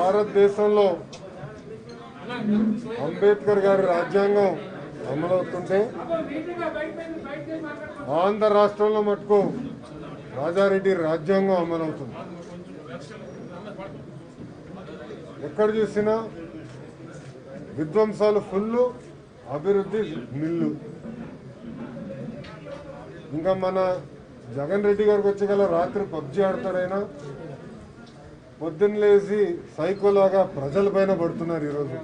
భారతదేశంలో అంబేద్కర్ గారి రాజ్యాంగం అమలవుతుంటే ఆంధ్ర రాష్ట్రంలో మటుకు రాజారెడ్డి రాజ్యాంగం అమలవుతుంది ఎక్కడ చూసినా విధ్వంసాలు ఫుల్ అభివృద్ధి నిల్లు ఇంకా మన జగన్ రెడ్డి గారికి వచ్చి గల రాత్రి పబ్జి ఆడతాడైనా పొద్దున్న లేచి సైకోలాగా ప్రజల పైన పడుతున్నారు ఈరోజు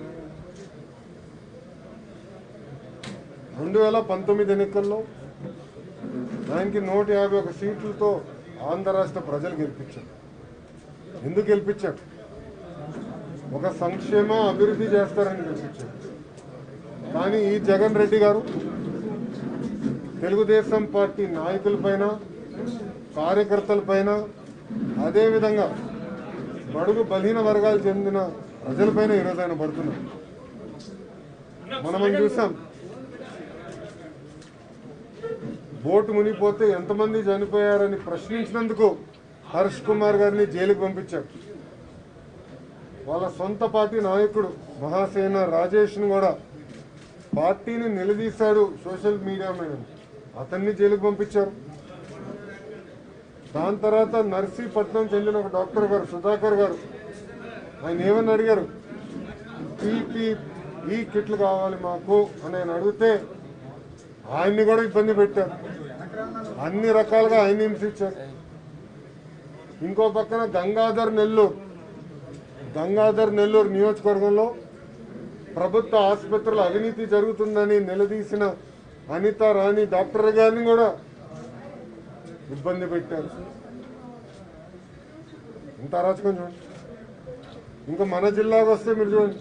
రెండు వేల పంతొమ్మిది ఎన్నికల్లో ఆయనకి నూట యాభై ఒక సీట్లతో ఆంధ్ర రాష్ట్ర ప్రజలు గెలిపించారు ఎందుకు గెలిపించారు ఒక సంక్షేమ అభివృద్ధి చేస్తారని గెలిపించారు కానీ ఈ జగన్ రెడ్డి గారు తెలుగుదేశం పార్టీ నాయకులపైన కార్యకర్తలపైన అదేవిధంగా బడుగు బలహీన వర్గాలు చెందిన ప్రజలపైన ఈరోజు ఆయన పడుతున్నారు మనం చూసాం బోటు మునిగిపోతే ఎంతమంది చనిపోయారని ప్రశ్నించినందుకు హర్ష్ కుమార్ గారిని జైలుకు పంపించారు వాళ్ళ సొంత పార్టీ నాయకుడు మహాసేన రాజేష్ను కూడా పార్టీని నిలదీశాడు సోషల్ మీడియా మీద అతన్ని జైలుకు పంపించారు దాని తర్వాత నర్సీపట్నం చెందిన ఒక డాక్టర్ గారు సుధాకర్ గారు ఆయన ఏమని అడిగారు పీపీ ఈ కిట్లు కావాలి మాకు అని ఆయన అడిగితే ఆయన్ని కూడా ఇబ్బంది పెట్టారు అన్ని రకాలుగా ఆయన హింసించారు ఇంకో పక్కన గంగాధర్ నెల్లూరు గంగాధర్ నెల్లూరు నియోజకవర్గంలో ప్రభుత్వ ఆసుపత్రులు అవినీతి జరుగుతుందని నిలదీసిన అనిత రాణి డాక్టర్ గారిని కూడా ఇబ్బంది పెట్టారు ఇంత అరాచకం చూడండి ఇంకా మన జిల్లాకు వస్తే మీరు చూడండి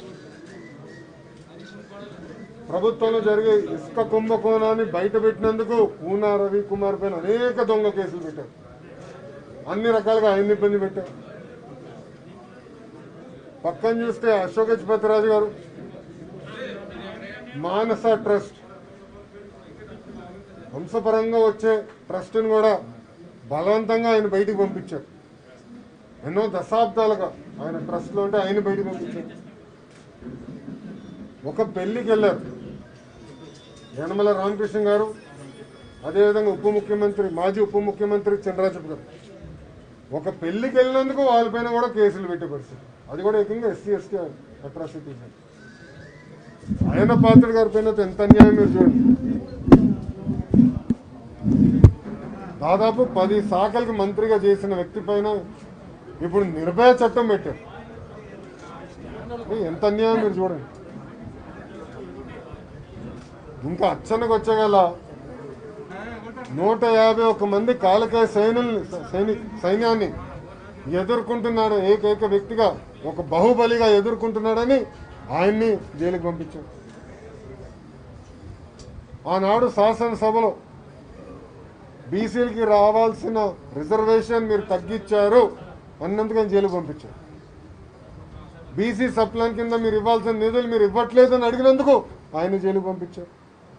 ప్రభుత్వంలో జరిగే ఇసుక కుంభకోణాన్ని బయట పెట్టినందుకు పూనా రవి కుమార్ పైన అనేక దొంగ కేసులు పెట్టారు అన్ని రకాలుగా ఆయన్ని ఇబ్బంది పెట్టారు పక్కన చూస్తే అశోక్ గజపతిరాజు గారు మానస ట్రస్ట్ వంశపరంగా వచ్చే ట్రస్ట్ని కూడా బలవంతంగా ఆయన బయటికి పంపించారు ఎన్నో దశాబ్దాలుగా ఆయన ట్రస్ట్లో ఉంటే ఆయన బయటికి పంపించారు ఒక పెళ్లికి వెళ్ళారు యనమల రామకృష్ణ గారు అదేవిధంగా ఉప ముఖ్యమంత్రి మాజీ ఉప ముఖ్యమంత్రి చంద్రరాజు గారు ఒక పెళ్లికి వెళ్ళినందుకు వాళ్ళపైన కూడా కేసులు పెట్టే పరిస్థితి అది కూడా ఏకంగా ఎస్సీ ఎస్టీ అట్రాసిటీస్ ఆయన పాత్ర గారి పైన ఎంత అన్యాయం మీరు చూడండి దాదాపు పది శాఖలకు మంత్రిగా చేసిన వ్యక్తి పైన ఇప్పుడు నిర్భయ చట్టం పెట్టారు ఏ, ఎంత అన్యాయం మీరు చూడండి ఇంకా అచ్చనకు వచ్చగల నూట యాభై ఒక్క మంది కాలకాయ సైన్యుల్ని సైని సైన్యాన్ని ఎదుర్కొంటున్నాడు ఏకైక వ్యక్తిగా ఒక బాహుబలిగా ఎదుర్కొంటున్నాడని ఆయన్ని జైలుకి పంపించారు ఆనాడు శాసనసభలో బీసీలకి రావాల్సిన రిజర్వేషన్ మీరు తగ్గించారు అన్నందుకు ఆయన జైలుకి పంపించారు బీసీ సప్లాన్ కింద మీరు ఇవ్వాల్సిన నిధులు మీరు ఇవ్వట్లేదు అని అడిగినందుకు ఆయన జైలుకి పంపించారు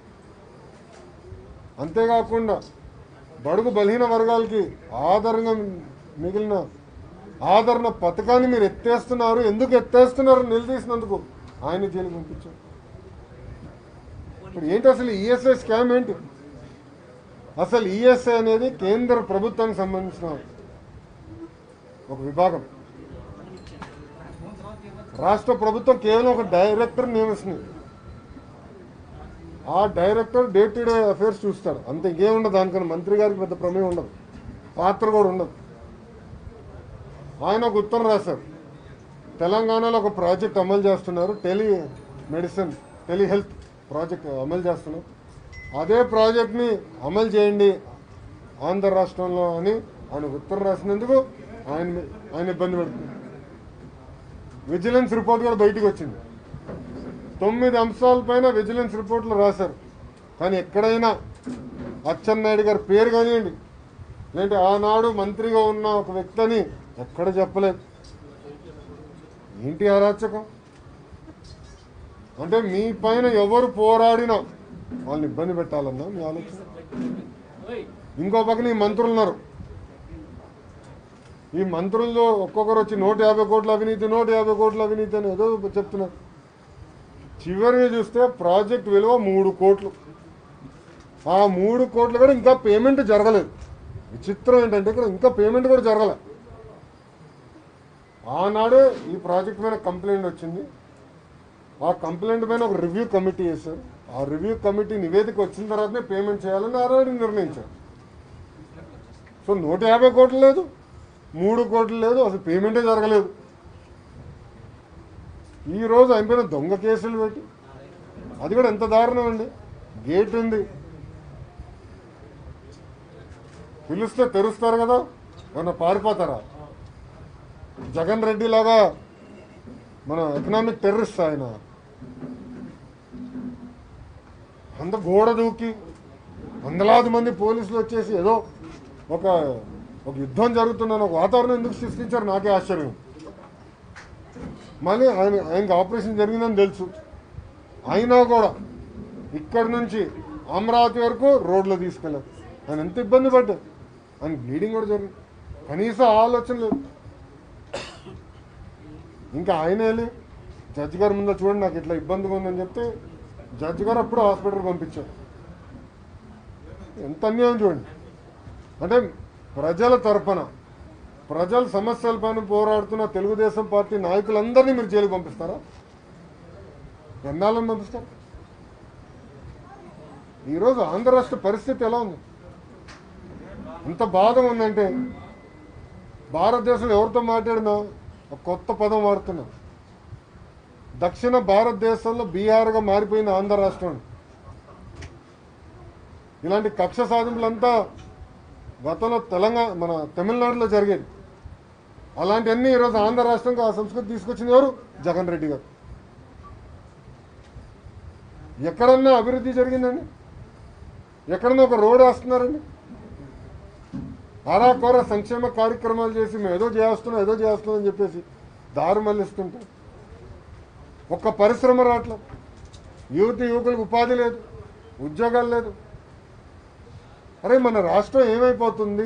అంతేకాకుండా బడుగు బలహీన వర్గాలకి ఆధారంగా మిగిలిన ఆదరణ పథకాన్ని మీరు ఎత్తేస్తున్నారు ఎందుకు ఎత్తేస్తున్నారు నిలదీసినందుకు ఆయన జైలుకి పంపించారు ఇప్పుడు ఏంటి అసలు ఈఎస్ఐ స్కామ్ ఏంటి అసలు ఈఎస్ఐ అనేది కేంద్ర ప్రభుత్వానికి సంబంధించిన ఒక విభాగం రాష్ట్ర ప్రభుత్వం కేవలం ఒక డైరెక్టర్ నియమిస్తుంది ఆ director day to day affairs చూస్తాడు అంత ఇంకేముండదు దానికన్నా మంత్రి గారికి పెద్ద ప్రమేయం ఉండదు పాత్ర కూడా ఉండదు ఆయన ఒక ఉత్తరం రాశారు తెలంగాణలో ఒక ప్రాజెక్ట్ అమలు చేస్తున్నారు telemedicine telehealth project అమలు చేస్తున్నారు అదే ప్రాజెక్ట్ని అమలు చేయండి ఆంధ్ర రాష్ట్రంలో అని ఆయన ఉత్తరం రాసినందుకు ఆయన ఆయన ఇబ్బంది పెడుతుంది విజిలెన్స్ రిపోర్ట్ కూడా బయటికి వచ్చింది తొమ్మిది అంశాలపైన విజిలెన్స్ రిపోర్ట్లు రాశారు కానీ ఎక్కడైనా అచ్చెన్నాయుడు గారి పేరు కానివ్వండి లేదంటే ఆనాడు మంత్రిగా ఉన్న ఒక వ్యక్తిని ఎక్కడ చెప్పలేదు ఏంటి అరాచకం అంటే మీ పైన ఎవరు పోరాడినా వాళ్ళని ఇబ్బంది పెట్టాలన్నా మీ ఆలోచన ఇంకో పక్కన ఈ మంత్రులు ఉన్నారు ఈ మంత్రుల్లో ఒక్కొక్కరు వచ్చి నూట యాభై కోట్ల అవినీతి నూట యాభై కోట్ల అవినీతి అని ఏదో చెప్తున్నారు చివరిగా చూస్తే ప్రాజెక్ట్ విలువ మూడు కోట్లు ఆ మూడు కోట్లు కూడా ఇంకా పేమెంట్ జరగలేదు విచిత్రం ఏంటంటే ఇక్కడ ఇంకా పేమెంట్ కూడా జరగలే ఆనాడే ఈ ప్రాజెక్ట్ మీద కంప్లైంట్ వచ్చింది ఆ కంప్లైంట్ పైన ఒక రివ్యూ కమిటీ చేశారు ఆ రివ్యూ కమిటీ నివేదిక వచ్చిన తర్వాతనే పేమెంట్ చేయాలని ఆల్రెడీ నిర్ణయించారు సో నూట యాభై కోట్లు లేదు మూడు కోట్లు లేదు అసలు పేమెంటే జరగలేదు ఈ రోజు అయిపోయిన దొంగ కేసులు పెట్టి అది కూడా ఎంత దారుణం అండి గేట్ ఉంది పిలిస్తే తెరుస్తారు కదా ఏమన్నా పారిపోతారా జగన్ రెడ్డి లాగా మన ఎకనామిక్ టెర్రరిస్ట్ ఆయన అంత గోడ దూకి వందలాది మంది పోలీసులు వచ్చేసి ఏదో ఒక ఒక యుద్ధం జరుగుతుందని ఒక వాతావరణం ఎందుకు సృష్టించారు నాకే ఆశ్చర్యం మళ్ళీ ఆయన ఆయనకి ఆపరేషన్ జరిగిందని తెలుసు అయినా కూడా ఇక్కడి నుంచి అమరావతి వరకు రోడ్లో తీసుకెళ్ళారు ఆయన ఎంత ఇబ్బంది పడ్డారు ఆయన బ్లీడింగ్ కూడా జరిగింది కనీసం ఆలోచన లేదు ఇంకా ఆయన వెళ్ళి జడ్జి గారి ముందు చూడండి నాకు ఇట్లా ఇబ్బందిగా ఉందని చెప్తే జడ్జి గారు అప్పుడు హాస్పిటల్కి పంపించారు ఎంత అన్యాయం చూడండి అంటే ప్రజల తరపున ప్రజల సమస్యల పైన పోరాడుతున్న తెలుగుదేశం పార్టీ నాయకులందరినీ మీరు జైలుకి పంపిస్తారా ఎన్నాళ్ళని పంపిస్తారు ఈరోజు ఆంధ్ర రాష్ట్ర పరిస్థితి ఎలా ఉంది ఎంత బాధ ఉందంటే భారతదేశంలో ఎవరితో మాట్లాడినా ఒక కొత్త పదం వాడుతున్నాం దక్షిణ భారతదేశంలో బీహార్గా మారిపోయిన ఆంధ్ర రాష్ట్రం ఇలాంటి కక్ష సాధింపులంతా గతంలో తెలంగాణ మన తమిళనాడులో జరిగేది అలాంటివన్నీ ఈరోజు ఆంధ్ర రాష్ట్రంగా ఆ సంస్కృతి తీసుకొచ్చింది ఎవరు జగన్ రెడ్డి గారు ఎక్కడన్నా అభివృద్ధి జరిగిందండి ఎక్కడన్నా ఒక రోడ్ వేస్తున్నారండి ఆరాకోర సంక్షేమ కార్యక్రమాలు చేసి మేము ఏదో చేస్తున్నాం ఏదో చేస్తున్నాం అని చెప్పేసి దారి మళ్ళిస్తుంటే ఒక్క పరిశ్రమ రావట్లేదు యువతి యువకులకు ఉపాధి లేదు ఉద్యోగాలు లేదు అరే మన రాష్ట్రం ఏమైపోతుంది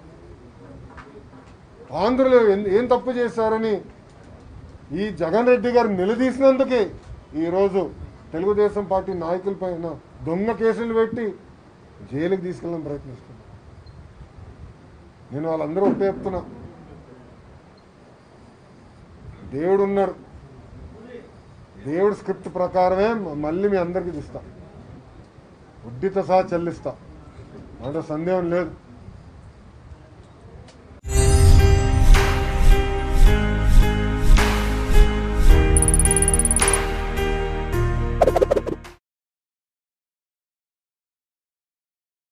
ఆంధ్రులు ఎన్- ఏం తప్పు చేశారని ఈ జగన్ రెడ్డి గారు నిలదీసినందుకే ఈరోజు తెలుగుదేశం పార్టీ నాయకులపైన దొంగ కేసులు పెట్టి జైలుకి తీసుకెళ్ళడం ప్రయత్నిస్తున్నారు నేను వాళ్ళందరూ ఒకటే చెప్తున్నా దేవుడు ఉన్నారు దేవుడి స్క్రిప్ట్ ప్రకారమే మ- మళ్ళీ మీ అందరికీ ఇస్తా వడ్డీతో సహా చెల్లిస్తా అంటే సందేహం లేదు